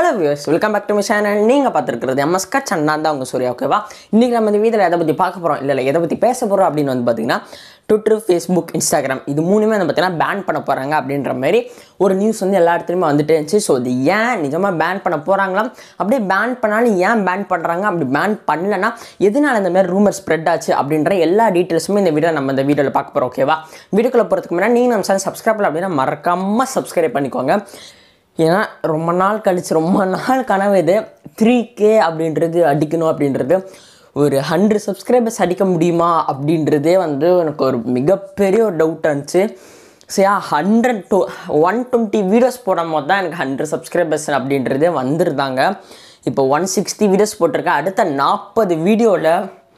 hello views welcome back to my channel நீங்கள் பார்த்துருக்கிறது எம்எஸ்கா சன்னா தான் உங்கள் சூர்யா ஓகேவா இன்றைக்கி நம்ம இந்த வீடியோவில் எதை பற்றி பார்க்க போகிறோம் இல்லை இல்லை எதை பற்றி பேச போகிறோம் அப்படின்னு வந்து பார்த்தீங்கன்னா ட்விட்டர் ஃபேஸ்புக் இன்ஸ்டாகிராம் இது மூணுமே வந்து பார்த்தீங்கன்னா பேன் பண்ண போகிறாங்க அப்படின்ற மாதிரி ஒரு நியூஸ் வந்து எல்லா இடத்துலையுமே வந்துட்டே இருந்துச்சு ஸோ இது ஏன் நிஜமாக பேன் பண்ண போகிறாங்களாம் அப்படியே பேன் பண்ணாலும் ஏன் பேன் பண்ணுறாங்க அப்படி பேன் பண்ணலன்னா எதனால இந்த மாதிரி ரூமர் ஸ்ப்ரெட் ஆச்சு அப்படின்ற எல்லா டீட்டெயில்ஸுமே இந்த வீடியோ நம்ம இந்த வீடியோவில் பார்க்க போகிறோம் ஓகேவா வீடியோக்குள்ள போகிறதுக்கு முன்னாடி நீங்கள் நம்ம சேனல் சப்ஸ்கிரைப் பண்ணல அப்படின்னா மறக்காமல் சப்ஸ்கிரைப் பண்ணிக்கோங்க ஏன்னா ரொம்ப நாள் கழிச்சு ரொம்ப நாள் கனவு இது த்ரீ கே அப்படின்றது அடிக்கணும் அப்படின்றது ஒரு ஹண்ட்ரட் சப்ஸ்கிரைபர்ஸ் அடிக்க முடியுமா அப்படின்றதே வந்து எனக்கு ஒரு மிகப்பெரிய ஒரு டவுட் இருந்துச்சு சரியா hundred two one twenty videos போடும் போது தான் எனக்கு ஹண்ட்ரட் சப்ஸ்கிரைபர்ஸ் அப்படின்றதே வந்துருந்தாங்க இப்போ ஒன் சிக்ஸ்டி வீடியோஸ் போட்டிருக்கேன் அடுத்த நாற்பது வீடியோவில்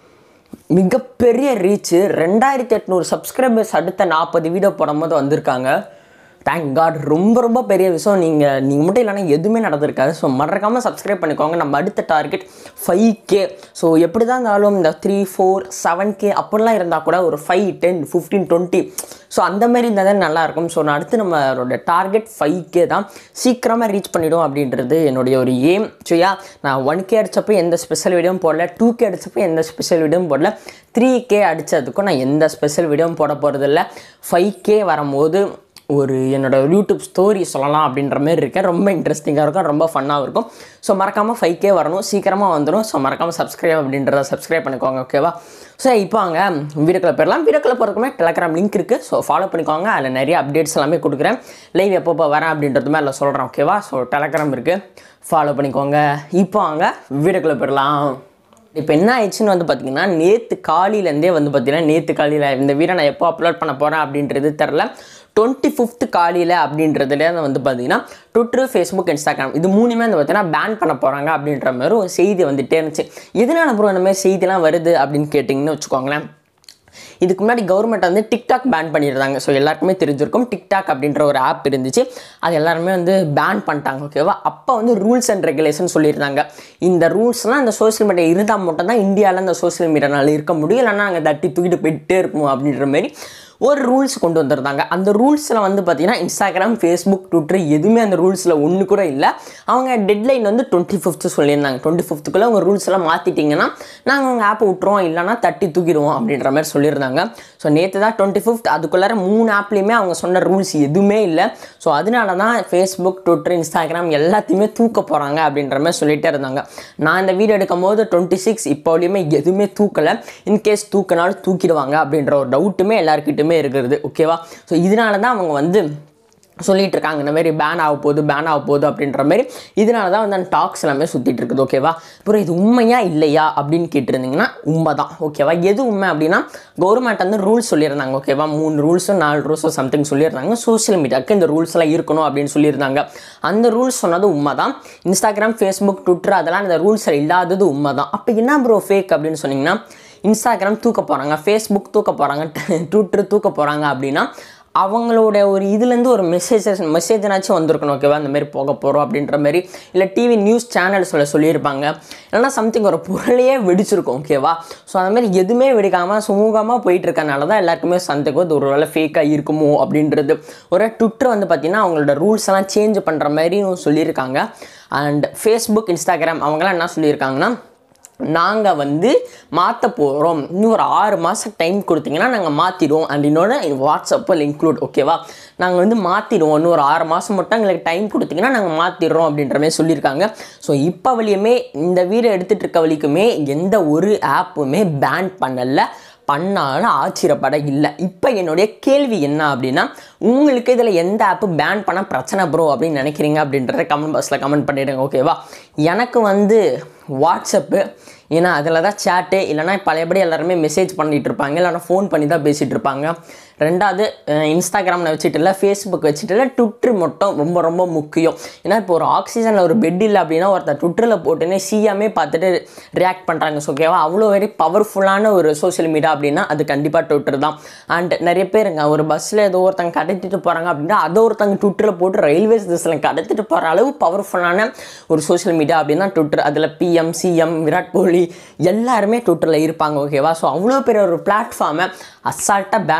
மிகப்பெரிய ரீச்சு ரெண்டாயிரத்தி எட்நூறு சப்ஸ்கிரைபர்ஸ் அடுத்த நாற்பது வீடியோ போடும்போது வந்திருக்காங்க தேங்க் காட் ரொம்ப ரொம்ப பெரிய விஷயம் நீங்கள் நீங்கள் மட்டும் இல்லைனா எதுவுமே நடந்திருக்காது ஸோ மறக்காமல் சப்ஸ்கிரைப் பண்ணிக்கோங்க நம்ம அடுத்த டார்கெட் ஃபைவ் கே ஸோ எப்படி தான் இருந்தாலும் இந்த த்ரீ ஃபோர் செவன் கே அப்படிலாம் இருந்தால் கூட ஒரு five ten fifteen twenty so அந்த மாதிரி இருந்தால் தான் நல்லாயிருக்கும் ஸோ நான் அடுத்து நம்மளோட டார்கெட் ஃபைவ் கே தான் சீக்கிரமாக ரீச் பண்ணிடும் அப்படின்றது என்னுடைய ஒரு ஏம் சரியா நான் ஒன் கே அடித்தப்போ எந்த ஸ்பெஷல் வீடியோவும் போடல டூ கே அடித்தப்போ எந்த ஸ்பெஷல் வீடியோவும் போடல த்ரீ கே அடித்ததுக்கும் நான் எந்த ஸ்பெஷல் வீடியோவும் போட போகிறதில்ல ஃபைவ் கே வரும்போது ஒரு என்னோட யூடியூப் ஸ்டோரி சொல்லலாம் அப்படின்ற மாதிரி இருக்கேன் ரொம்ப இன்ட்ரெஸ்டிங்காக இருக்கும் ரொம்ப ஃபன்னாகவும் இருக்கும் ஸோ மறக்காமல் ஃபைவ் கே வரணும் சீக்கிரமாக வந்துடும் ஸோ மறக்காமல் சப்ஸ்கிரைப் அப்படின்றத சப்ஸ்கிரைப் பண்ணிக்கோங்க ஓகேவா ஸோ இப்போ அங்கே வீடியோக்குள்ள போயிடலாம் வீடியோக்குள்ள போகிறதுக்குமே டெலகிராம் லிங்க் இருக்குது ஸோ ஃபாலோ பண்ணிக்கோங்க அதில் நிறைய அப்டேட்ஸ் எல்லாமே கொடுக்குறேன் லைவ் எப்பப்போ வரேன் அப்படின்றதுமே அதில் சொல்கிறேன் ஓகேவா ஸோ டெலகிராம் இருக்குது ஃபாலோ பண்ணிக்கோங்க இப்போ அங்கே வீடியோக்குள்ள போயிடலாம் இப்போ என்ன ஆயிடுச்சுன்னு வந்து பார்த்தீங்கன்னா நேற்று காலையிலேருந்தே வந்து பார்த்தீங்கன்னா நேற்று காலையில் இந்த வீடியோ நான் எப்போ அப்லோட் பண்ண போகிறேன் அப்படின்றது தெரில டுவெண்ட்டி ஃபிஃப்த் காலையில் அப்படின்றதுல வந்து பார்த்தீங்கன்னா ட்விட்டர் ஃபேஸ்புக் இன்ஸ்டாகிராம் இது மூணுமே வந்து பார்த்தீங்கன்னா பேன் பண்ண போகிறாங்க அப்படின்ற மாதிரி ஒரு செய்தி வந்துட்டே இருந்துச்சு எதனால ப்ரோ இந்த மாதிரி செய்திலாம் வருது அப்படின்னு கேட்டிங்கன்னு வச்சுக்கோங்களேன் இதுக்கு முன்னாடி கவர்மெண்ட் வந்து டிக்டாக் பேன் பண்ணியிருந்தாங்க ஸோ எல்லாருக்குமே தெரிஞ்சிருக்கும் டிக்டாக் அப்படின்ற ஒரு ஆப் இருந்துச்சு அது எல்லாருமே வந்து பேன் பண்ணிட்டாங்க ஓகேவா அப்போ வந்து ரூல்ஸ் அண்ட் ரெகுலேஷன் சொல்லியிருந்தாங்க இந்த ரூல்ஸ்லாம் இந்த சோஷியல் மீடியா இருந்தால் மட்டும்தான் இந்தியாவில் இந்த சோஷியல் மீடியானால இருக்க முடியும் இல்லைன்னா நாங்கள் தட்டி தூக்கிட்டு போயிட்டே இருப்போம் அப்படின்ற மாதிரி ஒரு ரூல்ஸ் கொண்டு வந்திருந்தாங்க அந்த ரூல்ஸில் வந்து பார்த்தீங்கன்னா இன்ஸ்டாகிராம் ஃபேஸ்புக் ட்விட்டர் எதுவுமே அந்த ரூல்ஸில் ஒன்று கூட இல்லை அவங்க டெட்லைன் வந்து டுவெண்ட்டி ஃபிஃப்த்து சொல்லியிருந்தாங்க டுவெண்ட்டி ஃபிஃப்த்துக்குள்ளே உங்கள் ரூல்ஸ் எல்லாம் மாற்றிட்டிங்கன்னா நாங்கள் உங்கள் ஆப்பை விட்டுருவோம் இல்லைனா தட்டி தூக்கிடுவோம் அப்படின்ற மாதிரி சொல்லியிருந்தாங்க ஸோ நேற்று தான் டுவெண்ட்டி ஃபிஃப்த் அதுக்குள்ளார மூணு ஆப்லேயுமே அவங்க சொன்ன ரூல்ஸ் எதுவுமே இல்லை ஸோ அதனால தான் ஃபேஸ்புக் ட்விட்டர் இன்ஸ்டாகிராம் எல்லாத்தையுமே தூக்க போகிறாங்க அப்படின்ற மாதிரி சொல்லிகிட்டே இருந்தாங்க நான் இந்த வீடியோ எடுக்கும் போது டுவெண்ட்டி சிக்ஸ் இப்போ வரையுமே எதுவுமே தூக்கலை இன்கேஸ் தூக்கினாலும் தூக்கிடுவாங்க அப்படின்ற ஒரு டவுட்டுமே எல்லாருக்கிட்டுமே இருக்கிறது ஓகேவா ஸோ இதனால தான் அவங்க வந்து சொல்லிட்டு இருக்காங்க இந்த மாதிரி பேன் ஆக போகுது பேன் ஆக போகுது அப்படின்ற மாதிரி இதனால தான் வந்து அந்த டாக்ஸ் எல்லாமே சுற்றிட்டு இருக்குது ஓகேவா அப்புறம் இது உண்மையா இல்லையா அப்படின்னு கேட்டிருந்தீங்கன்னா உண்மை தான் ஓகேவா எது உண்மை அப்படின்னா கவர்மெண்ட் வந்து ரூல்ஸ் சொல்லியிருந்தாங்க ஓகேவா மூணு ரூல்ஸும் நாலு ரூல்ஸும் சம்திங் சொல்லியிருந்தாங்க சோஷியல் மீடியாவுக்கு இந்த ரூல்ஸ் எல்லாம் இருக்கணும் அப்படின்னு சொல்லியிருந்தாங்க அந்த ரூல்ஸ் சொன்னது உண்மை தான் இன்ஸ்டாகிராம் ஃபேஸ்புக் ட்விட்டர் அதெல்லாம் இந்த ரூல்ஸில் இல்லாதது உண்மை தான் அப்போ என்ன ப்ரோ ஃபேக் அப்படின்னு சொன்னீங்கன்னா இன்ஸ்டாகிராம் தூக்க போகிறாங்க ஃபேஸ்புக் தூக்க போகிறாங்க ட்விட்டர் தூக்க போகிறாங்க அப்படின்னா அவங்களோட ஒரு இதுலேருந்து ஒரு மெசேஜஸ் மெசேஜனாச்சும் வந்திருக்கணும் ஓகேவா இந்த மாதிரி போக போகிறோம் அப்படின்ற மாதிரி இல்லை டிவி நியூஸ் சேனல்ஸில் சொல்லியிருப்பாங்க இல்லைனா சம்திங் ஒரு பொருளையே வெடிச்சிருக்கும் ஓகேவா ஸோ அந்த மாதிரி எதுவுமே வெடிக்காமல் சுமூகமாக போயிட்டு இருக்கனால தான் எல்லாருக்குமே சந்தேகம் இது ஒரு வேலை ஃபேக்காக இருக்குமோ அப்படின்றது ஒரு ட்விட்டர் வந்து பார்த்திங்கன்னா அவங்களோட ரூல்ஸ் எல்லாம் சேஞ்ச் பண்ணுற மாதிரியும் சொல்லியிருக்காங்க அண்ட் ஃபேஸ்புக் இன்ஸ்டாகிராம் அவங்களாம் என்ன சொல்லியிருக்காங்கன்னா நாங்கள் வந்து மாற்ற போகிறோம் இன்னும் ஒரு ஆறு மாதம் டைம் கொடுத்தீங்கன்னா நாங்கள் மாற்றிடுவோம் அண்ட் இன்னொன்று வாட்ஸ்அப்பில் இன்க்ளூட் ஓகேவா நாங்கள் வந்து மாற்றிடுவோம் இன்னும் ஒரு ஆறு மாதம் மட்டும் எங்களுக்கு டைம் கொடுத்தீங்கன்னா நாங்கள் மாற்றிடுறோம் அப்படின்ற மாதிரி சொல்லியிருக்காங்க ஸோ இப்போ வழியுமே இந்த வீடியோ எடுத்துகிட்டு இருக்க வழிக்குமே எந்த ஒரு ஆப்புமே பேன் பண்ணலை பண்ணாலும் ஆச்சரியப்பட இல்லை இப்போ என்னுடைய கேள்வி என்ன அப்படின்னா உங்களுக்கு இதில் எந்த ஆப்பு பேன் பண்ண பிரச்சனை ப்ரோ அப்படின்னு நினைக்கிறீங்க அப்படின்றத கமெண்ட் பாக்ஸில் கமெண்ட் பண்ணிடுங்க ஓகேவா எனக்கு வந்து வாட்ஸ்அப்பு ஏன்னா அதில் தான் சேட்டு இல்லைனா பழையபடி எல்லாருமே மெசேஜ் பண்ணிகிட்டு இருப்பாங்க இல்லைனா ஃபோன் பண்ணி தான் பேசிகிட்டு இருப்பாங்க ரெண்டாவது இன்ஸ்டாகிராமில் வச்சுட்டு இல்லை ஃபேஸ்புக் வச்சுட்டு இல்லை ட்விட்டர் மட்டும் ரொம்ப ரொம்ப முக்கியம் ஏன்னா இப்போ ஒரு ஆக்சிஜனில் ஒரு பெட் இல்லை அப்படின்னா ஒருத்தர் ட்விட்டரில் போட்டுன்னு சிஎம்ஏ பார்த்துட்டு ரியாக்ட் பண்ணுறாங்க ஸோ ஓகேவா அவ்வளோ வெரி பவர்ஃபுல்லான ஒரு சோஷியல் மீடியா அப்படின்னா அது கண்டிப்பாக ட்விட்டர் தான் அண்ட் நிறைய பேருங்க ஒரு பஸ்ஸில் ஏதோ ஒருத்தங்க கடத்திட்டு போகிறாங்க அப்படின்னா அதை ஒருத்தங்க ட்விட்டரில் போட்டு ரயில்வே ஸ்டேஷனில் கடத்திட்டு போகிற அளவு பவர்ஃபுல்லான ஒரு சோஷியல் மீடியா அப்படின்னா ட்விட்டர் அதில் பிஎம் சிஎம் விராட் கோலி எல்லாருமே ட்விட்டரில் இருப்பாங்க ஓகேவா ஸோ அவ்வளோ பெரிய ஒரு பிளாட்ஃபார்மை அசால்ட்டாக பேன் பண்ணிட்டு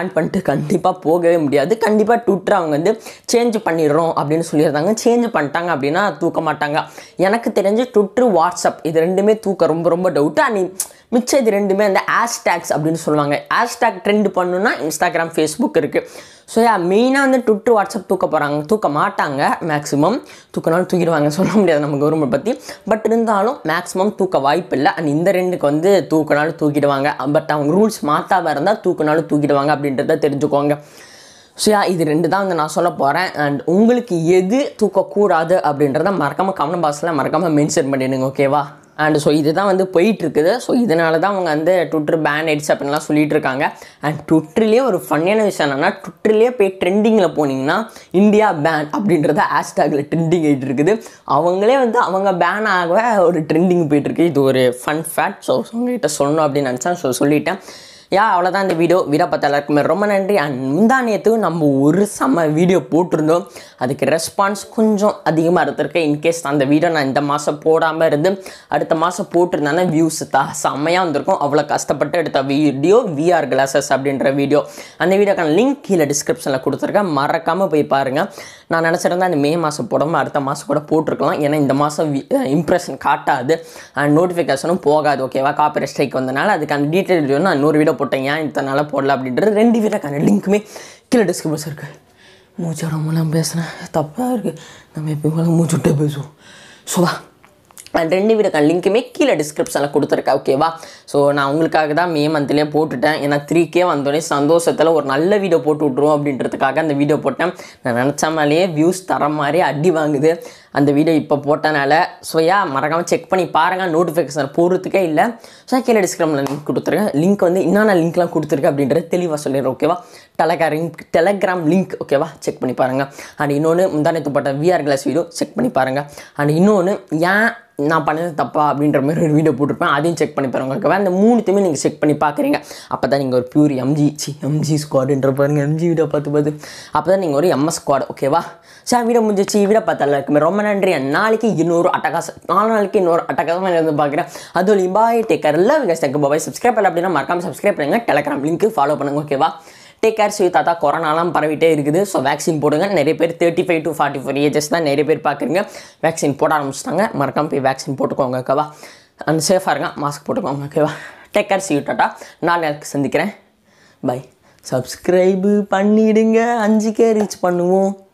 கண்டிப்பாக போகவே முடியாது கண்டிப்பாக ட்விட்டர் அவங்க வந்து சேஞ்ச் பண்ணிடுறோம் அப்படின்னு சொல்லியிருந்தாங்க சேஞ்ச் பண்ணிட்டாங்க அப்படின்னா தூக்க மாட்டாங்க எனக்கு தெரிஞ்சு ட்விட்டர் வாட்ஸ்அப் இது ரெண்டுமே தூக்க ரொம்ப ரொம்ப டவுட்டு அண்ட் மிச்சம் இது ரெண்டுமே அந்த ஹேஷ்டேக்ஸ் அப்படின்னு சொல்லுவாங்க ஹேஷ்டேக் ட்ரெண்ட் பண்ணுன்னா இன்ஸ்டாகிராம் ஃபேஸ்புக் இருக்குது ஸோ யா மெயினாக வந்து ட்விட்டர் வாட்ஸ்அப் தூக்க போகிறாங்க தூக்க மாட்டாங்க மேக்ஸிமம் தூக்கினாலும் தூக்கிடுவாங்க சொல்ல முடியாது நம்ம கவர்மெண்ட் பற்றி பட் இருந்தாலும் மேக்ஸிமம் தூக்க வாய்ப்பு இல்லை அண்ட் இந்த ரெண்டுக்கு வந்து தூக்கினாலும் தூக்கிடுவாங்க பட் அவங்க ரூல்ஸ் மாற்றாமல் இருந்தால் தூக்கினாலும் தூக்கிடுவாங்க அப்படின்றத தெரிஞ்சுக்கோங்க ஸோ யா இது ரெண்டு தான் வந்து நான் சொல்ல போகிறேன் அண்ட் உங்களுக்கு எது தூக்கக்கூடாது அப்படின்றத மறக்காமல் கமெண்ட் பாக்ஸில் மறக்காமல் மென்ஷன் பண்ணிடுங்க ஓகேவா அண்ட் ஸோ இதுதான் வந்து போயிட்டு இருக்குது ஸோ இதனால தான் அவங்க வந்து ட்விட்டர் பேன் ஆயிடுச்சு அப்படின்லாம் சொல்லிட்டு இருக்காங்க அண்ட் ட்விட்டர்லேயே ஒரு ஃபன்னியான விஷயம் என்னன்னா ட்விட்டர்லேயே போய் ட்ரெண்டிங்கில் போனீங்கன்னா இந்தியா பேன் அப்படின்றத ஹேஷ்டேக்கில் ட்ரெண்டிங் ஆகிட்டு இருக்குது அவங்களே வந்து அவங்க பேன் ஆக ஒரு ட்ரெண்டிங் போயிட்டு இருக்கு இது ஒரு ஃபன் ஃபேக்ட் ஸோ உங்ககிட்ட சொல்லணும் அப்படின்னு நினச்சேன் ஸோ சொல்லிட்டேன் யா அவ்வளோதான் இந்த வீடியோ வீடியோ பார்த்த எல்லாருக்குமே ரொம்ப நன்றி அண்ட் முந்தானியத்துக்கு நம்ம ஒரு செம்ம வீடியோ போட்டிருந்தோம் அதுக்கு ரெஸ்பான்ஸ் கொஞ்சம் அதிகமாக இருந்திருக்கு இன்கேஸ் அந்த வீடியோ நான் இந்த மாதம் போடாமல் இருந்து அடுத்த மாதம் போட்டிருந்தேன்னா வியூஸ் த செம்மையாக வந்திருக்கும் அவ்வளோ கஷ்டப்பட்டு எடுத்த வீடியோ விஆர் கிளாஸஸ் அப்படின்ற வீடியோ அந்த வீடியோக்கான லிங்க் கீழே டிஸ்கிரிப்ஷனில் கொடுத்துருக்கேன் மறக்காமல் போய் பாருங்கள் நான் நினச்சிருந்தேன் அந்த மே மாதம் போடாமல் அடுத்த மாதம் கூட போட்டிருக்கலாம் ஏன்னா இந்த மாதம் இம்ப்ரெஷன் காட்டாது அண்ட் நோட்டிஃபிகேஷனும் போகாது ஓகேவா காப்பி ஸ்ட்ரைக் வந்தனால அதுக்கான டீட்டெயில் வீடியோ நான் இன்னொரு வீடியோ போட்டேன் ஏன் இத்தனால போடல அப்படின்றது ரெண்டு வீடியோக்கான லிங்க்குமே கீழே டிஸ்கிரிப்ஷன் இருக்குது மூச்சு ரொம்பலாம் பேசுனேன் தப்பாக இருக்குது நம்ம எப்பயும் மூச்சு விட்டே பேசுவோம் சுவா அண்ட் ரெண்டு வீடுக்கான லிங்க்குமே கீழே டிஸ்கிரிப்ஷனில் கொடுத்துருக்கேன் ஓகேவா ஸோ நான் உங்களுக்காக தான் மே மந்த்லேயே போட்டுட்டேன் ஏன்னா த்ரீ கே வந்தோடனே சந்தோஷத்தில் ஒரு நல்ல வீடியோ போட்டு விட்ருவோம் அப்படின்றதுக்காக அந்த வீடியோ போட்டேன் நான் நினச்ச மாதிரியே வியூஸ் தர மாதிரி அடி வாங்குது அந்த வீடியோ இப்போ போட்டனால ஸோ யா மறக்காமல் செக் பண்ணி பாருங்கள் நோட்டிஃபிகேஷன் போகிறதுக்கே இல்லை ஸோ கீழே டிஸ்கிரிப்ஷனில் லிங்க் கொடுத்துருக்கேன் லிங்க் வந்து என்னென்ன லிங்க்லாம் கொடுத்துருக்கேன் அப்படின்றது தெளிவாக சொல்லிடுறேன் ஓகேவா டெலகிராம் லிங்க் டெலகிராம் லிங்க் ஓகேவா செக் பண்ணி பாருங்கள் அண்ட் இன்னொன்று முந்தானத்து போட்ட விஆர் கிளாஸ் வீடியோ செக் பண்ணி பாருங்கள் அண்ட் இன்னொன்று ஏன் நான் பண்ணது தப்பா அப்படின்ற மாதிரி ஒரு வீடியோ போட்டிருப்பேன் அதையும் செக் பண்ணி பாருங்க ஓகேவா இந்த மூணுத்தையுமே நீங்கள் செக் பண்ணி பார்க்குறீங்க அப்போ தான் நீங்கள் ஒரு பியூர் எம்ஜி சி எம்ஜி ஸ்குவாடுன்ற பாருங்க எம்ஜி வீடியோ பார்த்து பார்த்து அப்போ தான் நீங்கள் ஒரு எம்எஸ் ஸ்குவாட் ஓகேவா சார் வீடியோ முடிஞ்சிச்சு வீடியோ பார்த்தால இருக்குமே ரொம்ப நன்றி நாளைக்கு இன்னொரு அட்டகாசம் நாலு நாளைக்கு இன்னொரு அட்டகாசமாக நான் வந்து பார்க்குறேன் அதுவும் பாய் டேக் கேர் எல்லாம் விகாஸ் டேக் பாய் சப்ஸ்கிரைப் பண்ணல அப்படின்னா மறக்காம சப்ஸ்கிரைப் பண்ணுங்க டெலகிராம் லிங்க் ஃபாலோ பண்ணுங்க ஓகேவா டேக் கேர் ஸ்வீ தாத்தா கொரோனாலாம் பரவிட்டே இருக்குது ஸோ வேக்சின் போடுங்க நிறைய பேர் thirty five to forty four ages தான் நிறைய பேர் பார்க்குறீங்க வேக்சின் போட ஆரம்பிச்சிட்டாங்க மறக்காம போய் வேக்சின் போட்டுக்கோங்க ஓகேவா அண்ட் சேஃபாக இருங்க மாஸ்க் போட்டுக்கோங்க ஓகேவா டேக் கேர் ஸ்வீ டாட்டா நான் எனக்கு சந்திக்கிறேன் பை சப்ஸ்கிரைபு பண்ணிடுங்க அஞ்சுக்கே ரீச் பண்ணுவோம்